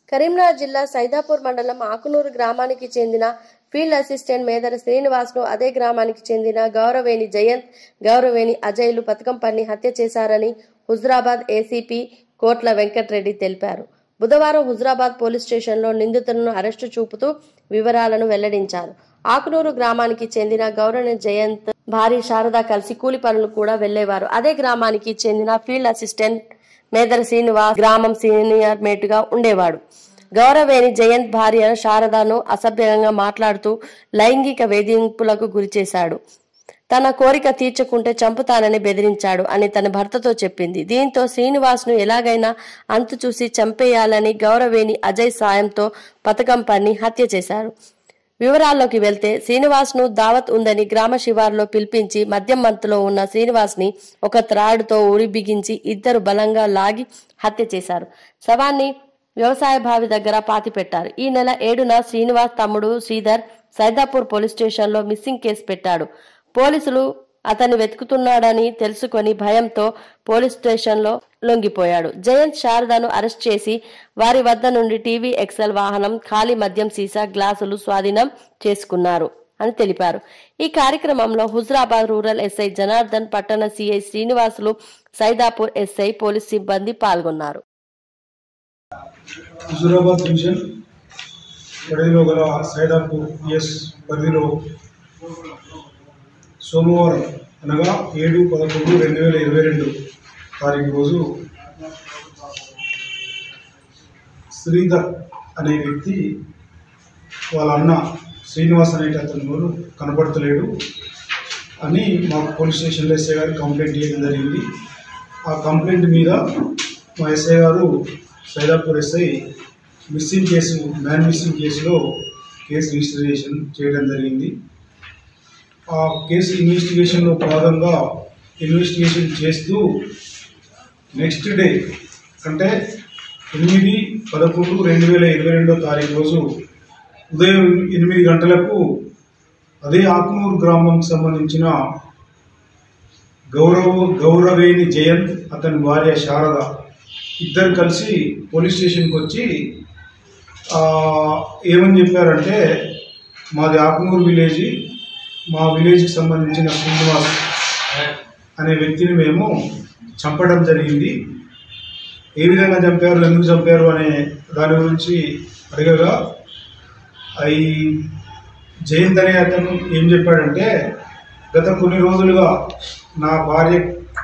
కరీంనగర్ జిల్లా సైదాపూర్ మండలం ఆకునూరు గ్రామానికి చెందిన ఫీల్డ్ అసిస్టెంట్ మేదర శ్రీనివాస్ను అదే గ్రామానికి చెందిన గౌరవేణి జయంత్ గౌరవేణి అజయ్లు పథకం పన్ని హత్య చేశారని హుజరాబాద్ ఏసీపీ కోట్ల వెంకట్రెడ్డి తెలిపారు బుధవారం హుజరాబాద్ పోలీస్ స్టేషన్లో నిందితులను అరెస్టు చూపుతూ వివరాలను వెల్లడించారు ఆకునూరు గ్రామానికి చెందిన గౌరవ జయంత్ భార్య శారద కలిసి కూలి పనులు కూడా వెళ్లేవారు అదే గ్రామానికి చెందిన ఫీల్డ్ అసిస్టెంట్ మేదర శ్రీనివాస్ గ్రామం సీనియర్ మేటుగా ఉండేవాడు గౌరవేణి జయంత్ భార్య శారదను అసభ్యంగా మాట్లాడుతూ లైంగిక వేధింపులకు గురిచేశాడు తన కోరిక తీర్చకుంటే చంపుతానని బెదిరించాడు అని తన భర్తతో చెప్పింది దీంతో శ్రీనివాస్ను ఎలాగైనా అంతు చూసి చంపేయాలని గౌరవేణి అజయ్ సాయంతో పథకం పన్ని హత్య చేశారు వివరాల్లోకి వెళ్తే శ్రీనివాస్ ను దావత్ ఉందని గ్రామ శివారులో పిలిపించి మద్యం మంతులో ఉన్న శ్రీనివాస్ ని ఒక త్రాడుతో ఉరి బిగించి ఇద్దరు బలంగా లాగి హత్య చేశారు శవాన్ని వ్యవసాయ బావి దగ్గర పాతి పెట్టారు ఈ నెల ఏడున శ్రీనివాస్ తమ్ముడు శ్రీధర్ సైదాపూర్ పోలీస్ స్టేషన్లో మిస్సింగ్ కేసు పెట్టాడు పోలీసులు అతన్ని వెతుకుతున్నాడని తెలుసుకొని భయంతో పోలీస్ స్టేషన్లో లొంగిపోయాడు జయంత్ శారదను అరెస్ట్ చేసి వారి వద్ద నుండి టీవీ ఎక్సెల్ వాహనం ఖాళీ మద్యం సీసా గ్లాసులు స్వాధీనం చేసుకున్నారు అని తెలిపారు ఈ కార్యక్రమంలో హుజరాబాద్ రూరల్ ఎస్ఐ జనార్దన్ పట్టణ CI Srinivasulu Saidapur SI police సిబ్బంది పాల్గొన్నారు హుజూరాబాద్ డివిజన్ పరిధిలో గల సైదాపూర్ పిఎస్ పరిధిలో సోమవారం అనగా ఏడు పదకొండు రెండు వేల ఇరవై రెండు తారీఖు రోజు శ్రీధర్ అనే వ్యక్తి వాళ్ళ అన్న శ్రీనివాస్ అనే అతను కనబడతలేడు అని మాకు పోలీస్ స్టేషన్లో ఎస్ఐ గారు కంప్లైంట్ చేయడం జరిగింది ఆ కంప్లైంట్ మీద మా ఎస్ఐ గారు Saidapur SI missing case man missing కేసులో కేసు రిజిస్ట్రేషన్ చేయడం జరిగింది ఆ కేసు ఇన్వెస్టిగేషన్లో భాగంగా ఇన్వెస్టిగేషన్ చేస్తూ నెక్స్ట్ డే అంటే ఎనిమిది పదకొండు రెండు వేల ఇరవై రెండో తారీఖు రోజు ఉదయం ఎనిమిది గంటలకు అదే ఆకునూరు గ్రామంకి సంబంధించిన గౌరవ గౌరవేణి జయంత్ అతని భార్య శారద ఇద్దరు కలిసి పోలీస్ స్టేషన్కి వచ్చి ఆ, ఏమని చెప్పారంటే మాది ఆకునూరు విలేజ్ మా విలేజ్కి సంబంధించిన శ్రీనివాస్ అనే వ్యక్తిని మేము చంపడం జరిగింది ఏ విధంగా చంపారు ఎందుకు చంపారు అనే దాని గురించి అడగగా ఈ జయంత్ అనే అతను ఏం చెప్పాడంటే గత కొన్ని రోజులుగా నా భార్య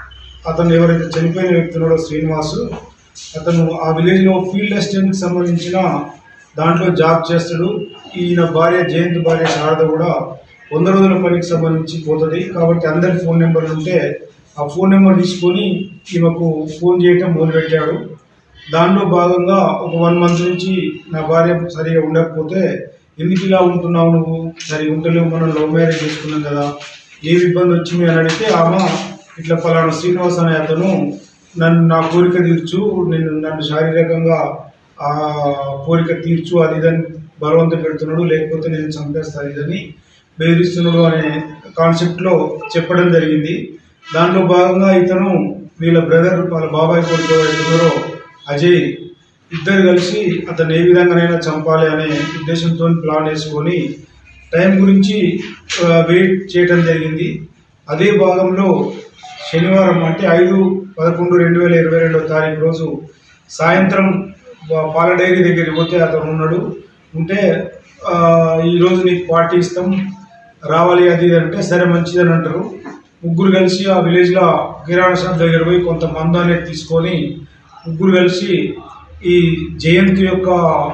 అతను ఎవరైతే చనిపోయిన వ్యక్తి ఉన్నాడో శ్రీనివాసు అతను ఆ విలేజ్లో ఫీల్డ్ అసిస్టెంట్కి సంబంధించిన దాంట్లో జాబ్ చేస్తాడు ఈయన భార్య జయంత్ భార్య శారద కూడా వంద రోజుల పనికి సంబంధించి పోతుంది కాబట్టి అందరి ఫోన్ నెంబర్లు ఉంటే ఆ ఫోన్ నెంబర్ తీసుకొని ఈమెకు ఫోన్ చేయటం మొదలుపెట్టాడు దానిలో భాగంగా ఒక వన్ మంత్ నుంచి నా భార్య సరిగా ఉండకపోతే ఎందుకు ఇలా ఉంటున్నావు నువ్వు సరిగా ఉంటలేవు మనం లవ్ మ్యారేజ్ చేసుకున్నాం కదా ఏ ఇబ్బంది వచ్చింది అని అడిగితే ఆమె ఇట్లా పలానా శ్రీనివాస్ అనే అతను నన్ను నా కోరిక తీర్చు నేను నన్ను శారీరకంగా ఆ కోరిక తీర్చు అది ఇదని బలవంతం పెడుతున్నాడు లేకపోతే నేను చంపేస్తాను ఇదని బెదిరిస్తున్నాడు అనే కాన్సెప్ట్లో చెప్పడం జరిగింది దాంట్లో భాగంగా ఇతను వీళ్ళ బ్రదర్ వాళ్ళ బాబాయ్ కొడుకు ఎవరైతున్నారో అజయ్ ఇద్దరు కలిసి అతను ఏ విధంగానైనా చంపాలి అనే ఉద్దేశంతో ప్లాన్ వేసుకొని టైం గురించి ఆ, వెయిట్ చేయడం జరిగింది అదే భాగంలో శనివారం అంటే ఐదు పదకొండు రెండు వేల ఇరవై రెండో తారీఖు రోజు సాయంత్రం వా- పాల డైరీ దగ్గరికి పోతే అతను ఉన్నాడు ఉంటే ఆ, ఈరోజు నీకు పార్టీ ఇస్తాం రావాలి అది ఇది అంటే సరే మంచిదని అంటారు ముగ్గురు కలిసి ఆ విలేజ్లో కిరాణా షాప్ దగ్గర పోయి కొంత మందు అనేది తీసుకొని ముగ్గురు కలిసి ఈ జయంతి యొక్క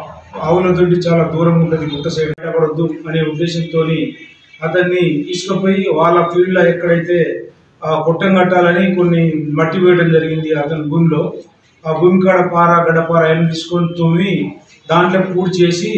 ఆవుల దొడ్డి చాలా దూరం ఉంటుంది గుట్ట సైడ్ పడవద్దు అనే ఉద్దేశంతో అతన్ని తీసుకుపోయి వాళ్ళ ఫీల్డ్లో ఎక్కడైతే ఆ పొట్టం కట్టాలని కొన్ని మట్టి వేయడం జరిగింది అతని భూమిలో ఆ భూమి కాడ పార గడపార అన్ని తీసుకొని తోమి దాంట్లో పూర్తి చేసి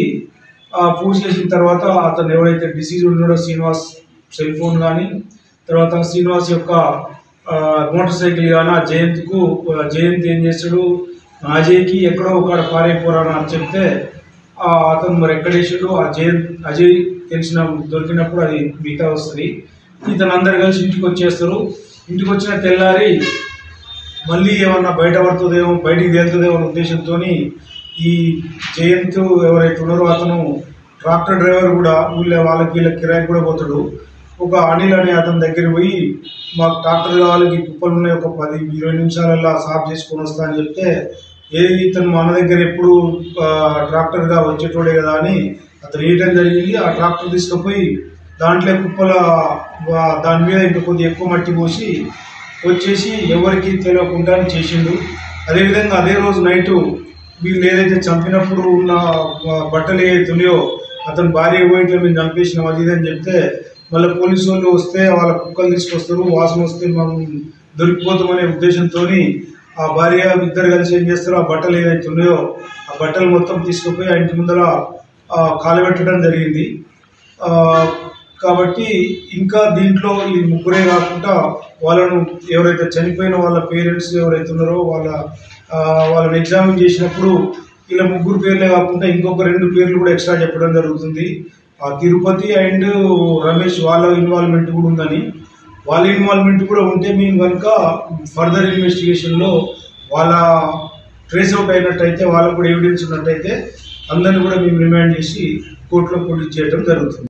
ఆ పూర్తి చేసిన తర్వాత అతను ఎవరైతే డిసీజ్ ఉన్నాడో శ్రీనివాస్ సెల్ ఫోన్ కానీ తర్వాత శ్రీనివాస్ యొక్క ఆ, మోటార్ సైకిల్ కానీ ఆ జయంత్కు ఆ, జయంత్ ఏం చేస్తాడు అజయ్కి ఎక్కడో ఒక పారైపోరాను అని చెప్తే ఆ, అతను మరి ఎక్కడ వేసాడు ఆ జయంత్ అజయ్ తెలిసిన దొరికినప్పుడు అది మిగతా వస్తుంది ఇతను అందరు కలిసి ఇంటికి వచ్చేస్తారు ఇంటికి వచ్చిన తెల్లారి మళ్ళీ ఏమన్నా బయట పడుతుందేమో బయటికి తేలుతుందేమో అనే ఉద్దేశంతో ఈ జయంత్ ఎవరైతే ఉన్నారో అతను ట్రాక్టర్ డ్రైవర్ కూడా ఊళ్ళో వాళ్ళకి వీళ్ళకి కిరాయి కూడా పోతాడు ఒక అనిల్ అనే అతని దగ్గర పోయి మాకు ట్రాక్టర్ కావాలి ఈ కుప్పలు ఉన్నాయి ఒక పది ఇరవై నిమిషాలలో సాఫ్ చేసుకొని వస్తా అని చెప్తే ఏది ఇతను మన దగ్గర ఎప్పుడు ఆ, ట్రాక్టర్గా వచ్చేటోడే కదా అని అతను వేయటం జరిగింది ఆ ట్రాక్టర్ తీసుకుపోయి దాంట్లో కుప్పల వా- దాని మీద ఇంకా కొద్దిగా ఎక్కువ మట్టి పోసి వచ్చేసి ఎవరికి తెలియకుండా చేసిండు అదేవిధంగా అదే రోజు నైటు వీళ్ళు ఏదైతే చంపినప్పుడు ఉన్న ఆ, బట్టలు ఏవైతే ఉన్నాయో అతను భార్య పోయిట్లో మేము చంపేసినాం అది ఇది అని చెప్తే మళ్ళీ పోలీసు వాళ్ళు వస్తే వాళ్ళ కుక్కలు తీసుకొస్తారు వాసన వస్తే మనం దొరికిపోతామనే ఉద్దేశంతో ఆ భార్య ఇద్దరు కలిసి ఏం చేస్తారో ఆ బట్టలు ఏదైతే ఉన్నాయో ఆ బట్టలు మొత్తం తీసుకుపోయి ఆ ఇంటి ముందర ఆ, కాలబెట్టడం జరిగింది ఆ, కాబట్టి ఇంకా దీంట్లో ఈ ముగ్గురే కాకుండా వాళ్ళను ఎవరైతే చనిపోయిన వాళ్ళ పేరెంట్స్ ఎవరైతే ఉన్నారో వాళ్ళ ఆ, వాళ్ళని ఎగ్జామిన్ చేసినప్పుడు ఇలా ముగ్గురు పేర్లే కాకుండా ఇంకొక రెండు పేర్లు కూడా ఎక్స్ట్రా చెప్పడం జరుగుతుంది ఆ తిరుపతి అండ్ రమేష్ వాళ్ళ ఇన్వాల్వ్మెంట్ కూడా ఉందని వాళ్ళ ఇన్వాల్వ్మెంట్ కూడా ఉంటే మేము కనుక ఫర్దర్ ఇన్వెస్టిగేషన్లో వాళ్ళ ట్రేస్ అవుట్ అయినట్టయితే వాళ్ళకు కూడా ఎవిడెన్స్ ఉన్నట్టయితే అందరిని కూడా మేము రిమాండ్ చేసి కోర్టులో ప్రొడ్యూస్ చేయడం జరుగుతుంది